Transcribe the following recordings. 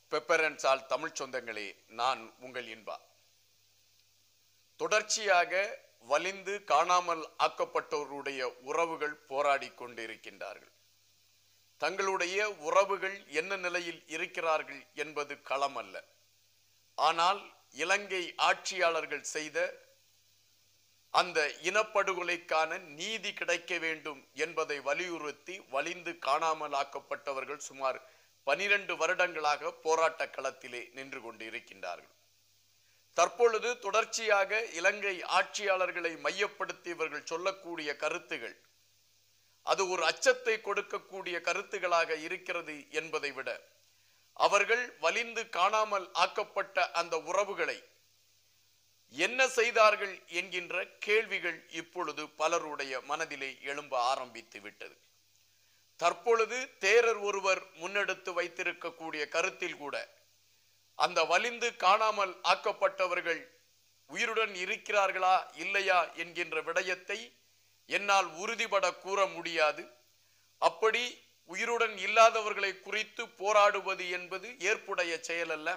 பெப்பரன்ஸால் தமிழ் சொந்தங்களே நான் உங்கள் இன்பா தொடர்ச்சியாக வலிந்து காணாமல் ஆக்கப்பட்டவருடைய உறவுகள் போராடி கொண்டிருக்கின்றார்கள் தங்களுடைய உறவுகள் என்ன நிலையில் இருக்கிறார்கள் என்பது களம் அல்ல ஆனால் இலங்கை ஆட்சியாளர்கள் செய்த அந்த இனப்படுகொலைக்கான நீதி கிடைக்க வேண்டும் என்பதை வலியுறுத்தி வலிந்து காணாமல் ஆக்கப்பட்டவர்கள் சுமார் பனிரெண்டு வருடங்களாக போராட்ட களத்திலே நின்று கொண்டிருக்கின்றார்கள் தற்பொழுது தொடர்ச்சியாக இலங்கை ஆட்சியாளர்களை மையப்படுத்தி இவர்கள் சொல்லக்கூடிய கருத்துகள் அது ஒரு அச்சத்தை கொடுக்கக்கூடிய கருத்துகளாக இருக்கிறது என்பதை விட அவர்கள் வலிந்து காணாமல் ஆக்கப்பட்ட அந்த உறவுகளை என்ன செய்தார்கள் என்கின்ற கேள்விகள் இப்பொழுது பலருடைய மனதிலே எழும்ப ஆரம்பித்து விட்டது தற்பொழுது தேரர் ஒருவர் முன்னெடுத்து வைத்திருக்கக்கூடிய கருத்தில் கூட அந்த வலிந்து காணாமல் ஆக்கப்பட்டவர்கள் உயிருடன் இருக்கிறார்களா இல்லையா என்கின்ற விடயத்தை என்னால் உறுதிபட கூற முடியாது அப்படி உயிருடன் இல்லாதவர்களை குறித்து போராடுவது என்பது ஏற்புடைய செயல் அல்ல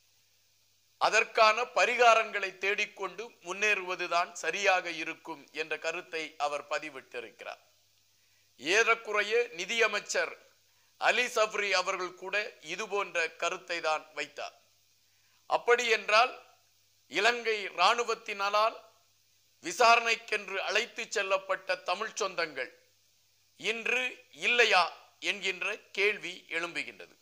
அதற்கான பரிகாரங்களை தேடிக்கொண்டு முன்னேறுவதுதான் சரியாக இருக்கும் என்ற கருத்தை அவர் பதிவிட்டிருக்கிறார் ஏறக்குறைய நிதியமைச்சர் அலி சப்ரி அவர்கள் கூட இது போன்ற கருத்தை தான் வைத்தார் அப்படி என்றால் இலங்கை இராணுவத்தினால் விசாரணைக்கென்று அழைத்து செல்லப்பட்ட தமிழ் சொந்தங்கள் இன்று இல்லையா என்கின்ற கேள்வி எழும்புகின்றது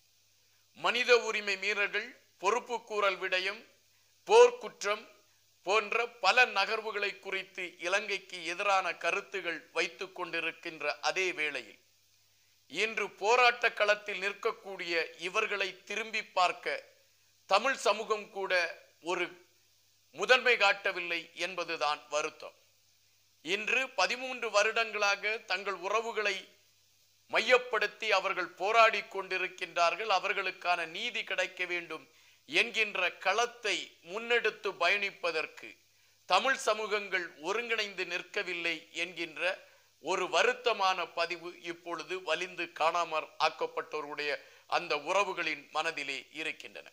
மனித உரிமை மீறல்கள் பொறுப்பு கூறல் விடயம் போர்க்குற்றம் போன்ற பல நகர்வுகளை குறித்து இலங்கைக்கு எதிரான கருத்துகள் வைத்துக் கொண்டிருக்கின்ற அதே வேளையில் இன்று போராட்ட களத்தில் நிற்கக்கூடிய இவர்களை திரும்பி பார்க்க தமிழ் சமூகம் கூட ஒரு முதன்மை காட்டவில்லை என்பதுதான் வருத்தம் இன்று பதிமூன்று வருடங்களாக தங்கள் உறவுகளை மையப்படுத்தி அவர்கள் போராடி கொண்டிருக்கின்றார்கள் அவர்களுக்கான நீதி கிடைக்க வேண்டும் என்கின்ற களத்தை முன்னெடுத்து பயணிப்பதற்கு தமிழ் சமூகங்கள் ஒருங்கிணைந்து நிற்கவில்லை என்கின்ற ஒரு வருத்தமான பதிவு இப்பொழுது வலிந்து காணாமற் ஆக்கப்பட்டவருடைய அந்த உறவுகளின் மனதிலே இருக்கின்றன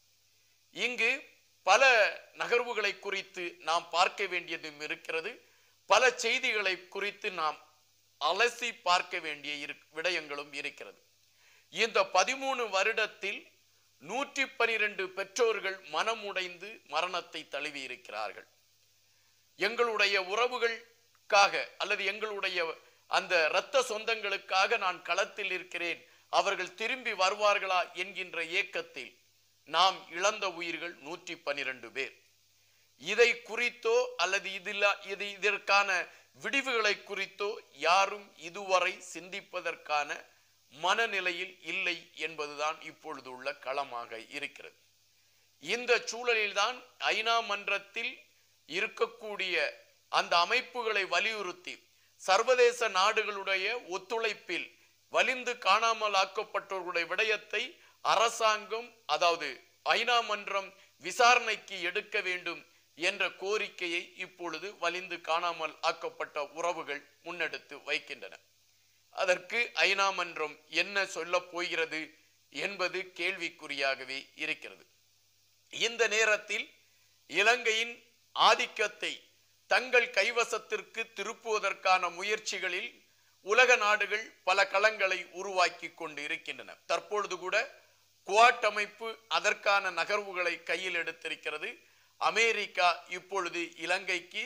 இங்கு பல நகர்வுகளை குறித்து நாம் பார்க்க வேண்டியதும் இருக்கிறது பல செய்திகளை குறித்து நாம் அலசி பார்க்க வேண்டிய இரு- விடயங்களும் இருக்கிறது இந்த பதிமூணு வருடத்தில் நூற்றி பனிரெண்டு பெற்றோர்கள் மனமுடைந்து மரணத்தை தழுவி இருக்கிறார்கள் எங்களுடைய உறவுகளுக்காக அல்லது எங்களுடைய அந்த இரத்த சொந்தங்களுக்காக நான் களத்தில் இருக்கிறேன் அவர்கள் திரும்பி வருவார்களா என்கின்ற ஏக்கத்தில் நாம் இழந்த உயிர்கள் நூற்றி பனிரெண்டு பேர் இதை குறித்தோ அல்லது இதில் இது இதற்கான விடிவுகளை குறித்தோ யாரும் இதுவரை சிந்திப்பதற்கான மனநிலையில் இல்லை என்பதுதான் இப்பொழுது உள்ள களமாக இருக்கிறது இந்த சூழலில்தான் ஐநா மன்றத்தில் இருக்கக்கூடிய அந்த அமைப்புகளை வலியுறுத்தி சர்வதேச நாடுகளுடைய ஒத்துழைப்பில் வலிந்து காணாமல் ஆக்கப்பட்டவர்களுடைய விடயத்தை அரசாங்கம் அதாவது ஐநா மன்றம் விசாரணைக்கு எடுக்க வேண்டும் என்ற கோரிக்கையை இப்பொழுது வலிந்து காணாமல் ஆக்கப்பட்ட உறவுகள் முன்னெடுத்து வைக்கின்றன அதற்கு ஐநா மன்றம் என்ன சொல்லப் போகிறது என்பது கேள்விக்குறியாகவே இருக்கிறது இந்த நேரத்தில் இலங்கையின் ஆதிக்கத்தை தங்கள் கைவசத்திற்கு திருப்புவதற்கான முயற்சிகளில் உலக நாடுகள் பல களங்களை உருவாக்கி கொண்டு இருக்கின்றன தற்பொழுது கூட குவாட் அமைப்பு அதற்கான நகர்வுகளை கையில் எடுத்திருக்கிறது அமெரிக்கா இப்பொழுது இலங்கைக்கு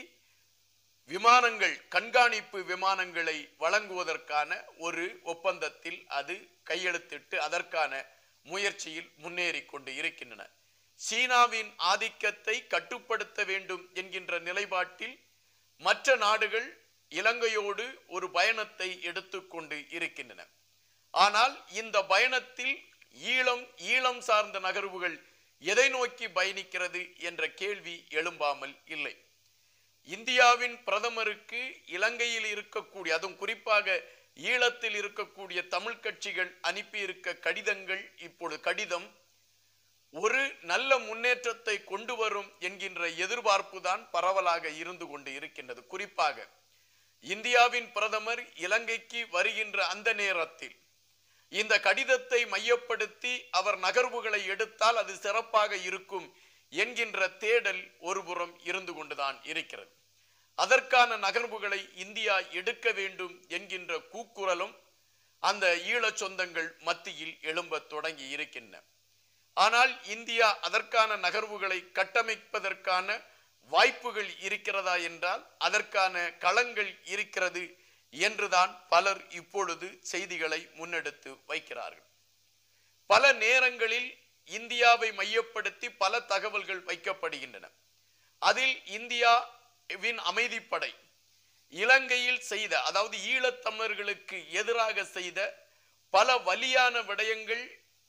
விமானங்கள் கண்காணிப்பு விமானங்களை வழங்குவதற்கான ஒரு ஒப்பந்தத்தில் அது கையெழுத்திட்டு அதற்கான முயற்சியில் முன்னேறி கொண்டு இருக்கின்றன சீனாவின் ஆதிக்கத்தை கட்டுப்படுத்த வேண்டும் என்கின்ற நிலைப்பாட்டில் மற்ற நாடுகள் இலங்கையோடு ஒரு பயணத்தை எடுத்துக்கொண்டு இருக்கின்றன ஆனால் இந்த பயணத்தில் ஈழம் ஈழம் சார்ந்த நகர்வுகள் எதை நோக்கி பயணிக்கிறது என்ற கேள்வி எழும்பாமல் இல்லை இந்தியாவின் பிரதமருக்கு இலங்கையில் இருக்கக்கூடிய அதுவும் குறிப்பாக ஈழத்தில் இருக்கக்கூடிய தமிழ் கட்சிகள் அனுப்பியிருக்க கடிதங்கள் இப்பொழுது கடிதம் ஒரு நல்ல முன்னேற்றத்தை கொண்டு வரும் என்கின்ற எதிர்பார்ப்பு தான் பரவலாக இருந்து கொண்டு இருக்கின்றது குறிப்பாக இந்தியாவின் பிரதமர் இலங்கைக்கு வருகின்ற அந்த நேரத்தில் இந்த கடிதத்தை மையப்படுத்தி அவர் நகர்வுகளை எடுத்தால் அது சிறப்பாக இருக்கும் என்கின்ற தேடல் ஒருபுறம் இருந்து கொண்டுதான் இருக்கிறது அதற்கான நகர்வுகளை இந்தியா எடுக்க வேண்டும் என்கின்ற கூக்குரலும் அந்த ஈழச் சொந்தங்கள் மத்தியில் எழும்பத் தொடங்கி இருக்கின்றன ஆனால் இந்தியா அதற்கான நகர்வுகளை கட்டமைப்பதற்கான வாய்ப்புகள் இருக்கிறதா என்றால் அதற்கான களங்கள் இருக்கிறது என்றுதான் பலர் இப்பொழுது செய்திகளை முன்னெடுத்து வைக்கிறார்கள் பல நேரங்களில் இந்தியாவை மையப்படுத்தி பல தகவல்கள் வைக்கப்படுகின்றன அதில் இந்தியாவின் அமைதிப்படை இலங்கையில் செய்த அதாவது ஈழத்தமிழர்களுக்கு எதிராக செய்த பல வலியான விடயங்கள்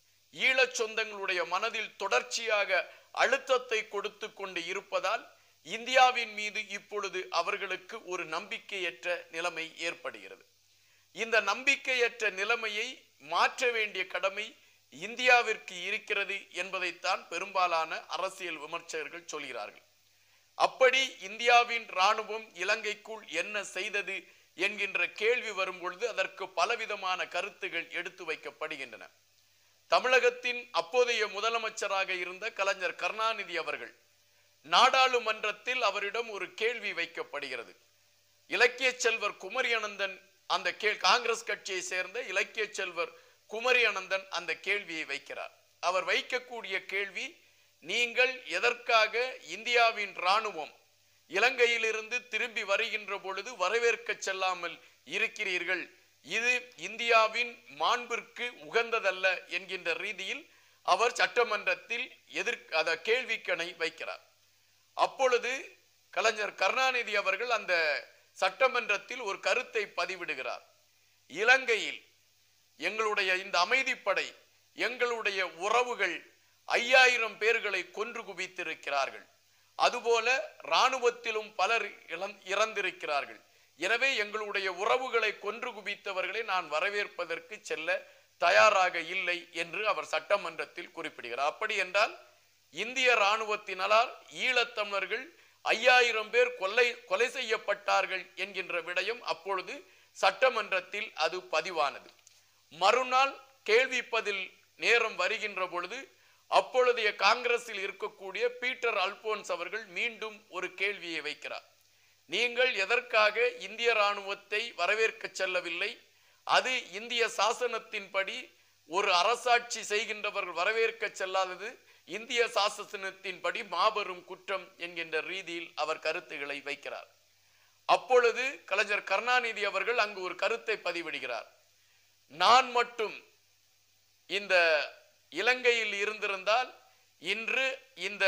ஈழச் சொந்தங்களுடைய மனதில் தொடர்ச்சியாக அழுத்தத்தை கொடுத்து கொண்டு இருப்பதால் இந்தியாவின் மீது இப்பொழுது அவர்களுக்கு ஒரு நம்பிக்கையற்ற நிலைமை ஏற்படுகிறது இந்த நம்பிக்கையற்ற நிலைமையை மாற்ற வேண்டிய கடமை இந்தியாவிற்கு இருக்கிறது என்பதைத்தான் பெரும்பாலான அரசியல் விமர்சகர்கள் சொல்கிறார்கள் அப்படி இந்தியாவின் இராணுவம் இலங்கைக்குள் என்ன செய்தது என்கின்ற கேள்வி வரும்பொழுது அதற்கு பலவிதமான கருத்துகள் எடுத்து வைக்கப்படுகின்றன தமிழகத்தின் அப்போதைய முதலமைச்சராக இருந்த கலைஞர் கருணாநிதி அவர்கள் நாடாளுமன்றத்தில் அவரிடம் ஒரு கேள்வி வைக்கப்படுகிறது இலக்கிய செல்வர் குமரி அனந்தன் அந்த கே காங்கிரஸ் கட்சியை சேர்ந்த இலக்கிய செல்வர் குமரி அனந்தன் அந்த கேள்வியை வைக்கிறார் அவர் வைக்கக்கூடிய கேள்வி நீங்கள் எதற்காக இந்தியாவின் இராணுவம் இலங்கையிலிருந்து திரும்பி வருகின்ற பொழுது வரவேற்க செல்லாமல் இருக்கிறீர்கள் இது இந்தியாவின் மாண்பிற்கு உகந்ததல்ல என்கின்ற ரீதியில் அவர் சட்டமன்றத்தில் எதிர் அத கேள்விக்கணை வைக்கிறார் அப்பொழுது கலைஞர் கருணாநிதி அவர்கள் அந்த சட்டமன்றத்தில் ஒரு கருத்தை பதிவிடுகிறார் இலங்கையில் எங்களுடைய இந்த அமைதிப்படை எங்களுடைய உறவுகள் ஐயாயிரம் பேர்களை கொன்று குவித்திருக்கிறார்கள் அதுபோல இராணுவத்திலும் பலர் இழந்- இறந்திருக்கிறார்கள் எனவே எங்களுடைய உறவுகளை கொன்று குவித்தவர்களை நான் வரவேற்பதற்கு செல்ல தயாராக இல்லை என்று அவர் சட்டமன்றத்தில் குறிப்பிடுகிறார் அப்படி என்றால் இந்திய இராணுவத்தினரால் ஈழத்தமிழர்கள் ஐயாயிரம் பேர் கொலை கொலை செய்யப்பட்டார்கள் என்கின்ற விடயம் அப்பொழுது சட்டமன்றத்தில் அது பதிவானது மறுநாள் கேள்வி பதில் நேரம் வருகின்ற பொழுது அப்பொழுதைய காங்கிரஸில் இருக்கக்கூடிய பீட்டர் அல்போன்ஸ் அவர்கள் மீண்டும் ஒரு கேள்வியை வைக்கிறார் நீங்கள் எதற்காக இந்திய இராணுவத்தை வரவேற்க செல்லவில்லை அது இந்திய சாசனத்தின்படி ஒரு அரசாட்சி செய்கின்றவர்கள் வரவேற்க செல்லாதது இந்திய சாசனத்தின்படி மாபெரும் குற்றம் என்கின்ற ரீதியில் அவர் கருத்துக்களை வைக்கிறார் அப்பொழுது கலைஞர் கருணாநிதி அவர்கள் அங்கு ஒரு கருத்தை பதிவிடுகிறார் நான் மட்டும் இந்த இலங்கையில் இருந்திருந்தால் இன்று இந்த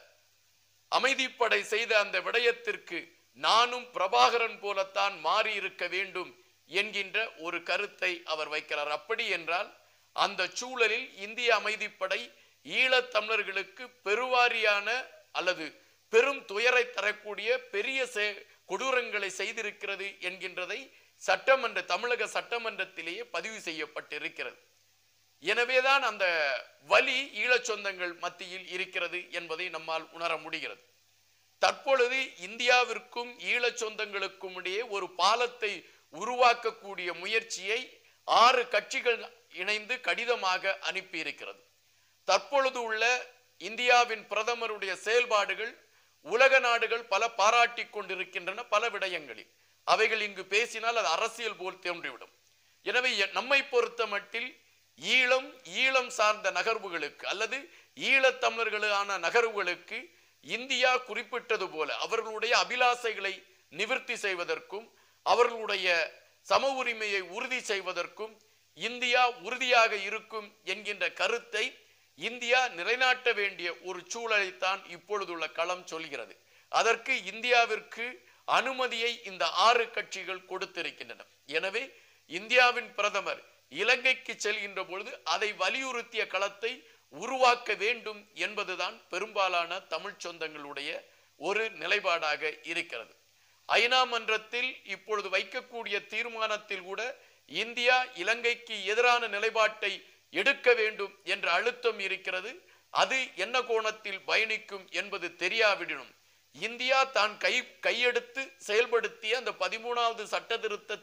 அமைதிப்படை செய்த அந்த விடயத்திற்கு நானும் பிரபாகரன் போலத்தான் மாறி இருக்க வேண்டும் என்கின்ற ஒரு கருத்தை அவர் வைக்கிறார் அப்படி என்றால் அந்த சூழலில் இந்திய அமைதிப்படை ஈழத்தமிழர்களுக்கு பெருவாரியான அல்லது பெரும் துயரை தரக்கூடிய பெரிய செ- கொடூரங்களை செய்திருக்கிறது என்கின்றதை சட்டமன்ற தமிழக சட்டமன்றத்திலேயே பதிவு செய்யப்பட்டிருக்கிறது எனவேதான் அந்த வலி ஈழச் சொந்தங்கள் மத்தியில் இருக்கிறது என்பதை நம்மால் உணர முடிகிறது தற்பொழுது இந்தியாவிற்கும் ஈழச் சொந்தங்களுக்கும் இடையே ஒரு பாலத்தை உருவாக்கக்கூடிய முயற்சியை ஆறு கட்சிகள் இணைந்து கடிதமாக அனுப்பியிருக்கிறது தற்பொழுது உள்ள இந்தியாவின் பிரதமருடைய செயல்பாடுகள் உலக நாடுகள் பல பாராட்டிக் கொண்டிருக்கின்றன பல விடயங்களில் அவைகள் இங்கு பேசினால் அது அரசியல் போல் தோன்றிவிடும் எனவே எ- நம்மை பொறுத்த மட்டில் ஈழம் ஈழம் சார்ந்த நகர்வுகளுக்கு அல்லது ஈழத்தமிழர்களான நகர்வுகளுக்கு இந்தியா குறிப்பிட்டது போல அவர்களுடைய அபிலாசைகளை நிவர்த்தி செய்வதற்கும் அவர்களுடைய சம உரிமையை உறுதி செய்வதற்கும் இந்தியா உறுதியாக இருக்கும் என்கின்ற கருத்தை இந்தியா நிலைநாட்ட வேண்டிய ஒரு சூழலைத்தான் இப்பொழுதுள்ள களம் சொல்கிறது அதற்கு இந்தியாவிற்கு அனுமதியை இந்த ஆறு கட்சிகள் கொடுத்திருக்கின்றன எனவே இந்தியாவின் பிரதமர் இலங்கைக்கு செல்கின்ற பொழுது அதை வலியுறுத்திய களத்தை உருவாக்க வேண்டும் என்பதுதான் பெரும்பாலான தமிழ் சொந்தங்களுடைய ஒரு நிலைப்பாடாக இருக்கிறது ஐநா மன்றத்தில் இப்பொழுது வைக்கக்கூடிய தீர்மானத்தில் கூட இந்தியா இலங்கைக்கு எதிரான நிலைப்பாட்டை எடுக்க வேண்டும் என்ற அழுத்தம் இருக்கிறது அது என்ன கோணத்தில் பயணிக்கும் என்பது தெரியாவிடனும் இந்தியா தான் கை கையெடுத்து செயல்படுத்திய அந்த பதிமூணாவது சட்ட திருத்தத்தை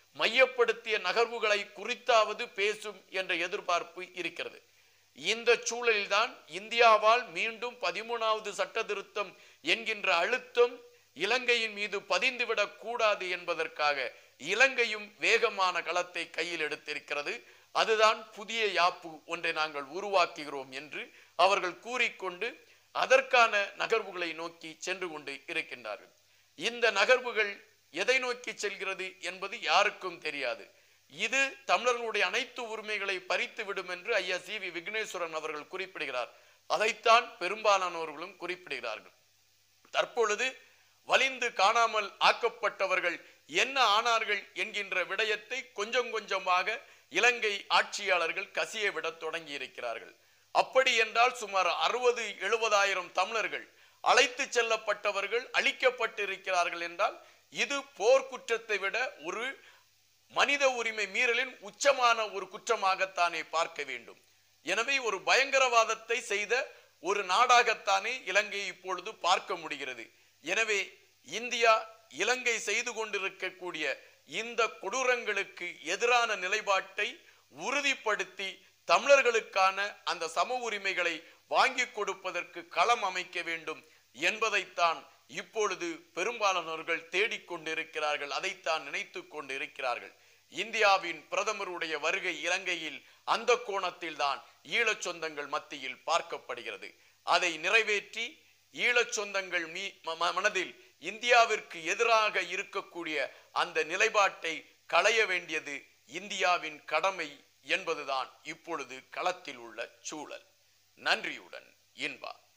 மையப்படுத்திய நகர்வுகளை குறித்தாவது பேசும் என்ற எதிர்பார்ப்பு இருக்கிறது இந்த சூழலில்தான் இந்தியாவால் மீண்டும் பதிமூணாவது சட்ட திருத்தம் என்கின்ற அழுத்தம் இலங்கையின் மீது பதிந்துவிடக் கூடாது என்பதற்காக இலங்கையும் வேகமான களத்தை கையில் எடுத்திருக்கிறது அதுதான் புதிய யாப்பு ஒன்றை நாங்கள் உருவாக்குகிறோம் என்று அவர்கள் கூறிக்கொண்டு அதற்கான நகர்வுகளை நோக்கி சென்று கொண்டு இருக்கின்றார்கள் இந்த நகர்வுகள் எதை நோக்கி செல்கிறது என்பது யாருக்கும் தெரியாது இது தமிழர்களுடைய அனைத்து உரிமைகளை பறித்து விடும் என்று ஐயா சி வி விக்னேஸ்வரன் அவர்கள் குறிப்பிடுகிறார் அதைத்தான் பெரும்பாலானவர்களும் குறிப்பிடுகிறார்கள் தற்பொழுது வலிந்து காணாமல் ஆக்கப்பட்டவர்கள் என்ன ஆனார்கள் என்கின்ற விடயத்தை கொஞ்சம் கொஞ்சமாக இலங்கை ஆட்சியாளர்கள் கசிய விட தொடங்கி இருக்கிறார்கள் அப்படி என்றால் சுமார் அறுபது எழுபதாயிரம் தமிழர்கள் அழைத்து செல்லப்பட்டவர்கள் அழிக்கப்பட்டிருக்கிறார்கள் என்றால் இது போர்க்குற்றத்தை விட ஒரு மனித உரிமை மீறலின் உச்சமான ஒரு குற்றமாகத்தானே பார்க்க வேண்டும் எனவே ஒரு பயங்கரவாதத்தை செய்த ஒரு நாடாகத்தானே இலங்கை இப்பொழுது பார்க்க முடிகிறது எனவே இந்தியா இலங்கை செய்து கொண்டிருக்கக்கூடிய இந்த கொடூரங்களுக்கு எதிரான நிலைப்பாட்டை உறுதிப்படுத்தி தமிழர்களுக்கான அந்த சம உரிமைகளை வாங்கி கொடுப்பதற்கு களம் அமைக்க வேண்டும் என்பதைத்தான் இப்பொழுது பெரும்பாலானவர்கள் தேடிக்கொண்டிருக்கிறார்கள் அதைத்தான் நினைத்து கொண்டிருக்கிறார்கள் இந்தியாவின் பிரதமருடைய வருகை இலங்கையில் அந்த கோணத்தில் தான் ஈழச் சொந்தங்கள் மத்தியில் பார்க்கப்படுகிறது அதை நிறைவேற்றி ஈழச் சொந்தங்கள் மீ ம- மனதில் இந்தியாவிற்கு எதிராக இருக்கக்கூடிய அந்த நிலைப்பாட்டை களைய வேண்டியது இந்தியாவின் கடமை என்பதுதான் இப்பொழுது களத்தில் உள்ள சூழல் நன்றியுடன் இன்பா